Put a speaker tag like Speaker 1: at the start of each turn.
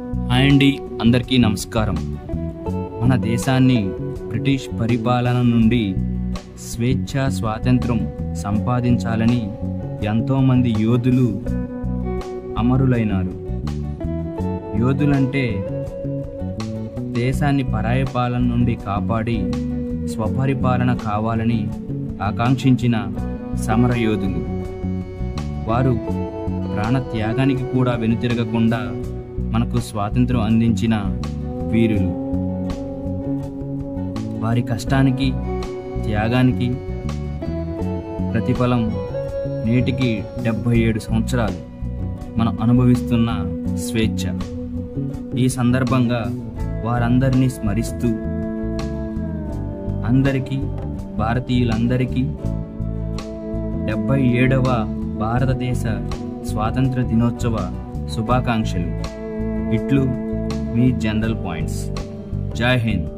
Speaker 1: hi అండి అందరికీ నమస్కారం మన దేశాన్ని బ్రిటిష్ పరిపాలన నుండి స్వేచ్ఛ స్వాతంత్రం సంపాదించాలని ఎంతోమంది యోధులు అమరులైనారు యోధులంటే దేశాన్ని పరాయ పాలన నుండి కాపాడి స్వపరిపాలన కావాలని ఆకాంక్షించిన సమర యోధులు వారు ప్రాణ త్యాగానికి కూడా వెనుతిరగకుండా మనకు స్వాతంత్రం అందించిన వీరులు వారి కష్టానికి త్యాగానికి ప్రతిఫలం నేటికి డెబ్భై ఏడు సంవత్సరాలు మనం అనుభవిస్తున్న స్వేచ్ఛ ఈ సందర్భంగా వారందరినీ స్మరిస్తూ అందరికీ భారతీయులందరికీ డెబ్బై ఏడవ భారతదేశ స్వాతంత్ర దినోత్సవ శుభాకాంక్షలు ఇట్లు మీ జనరల్ పాయింట్స్ జై హింద్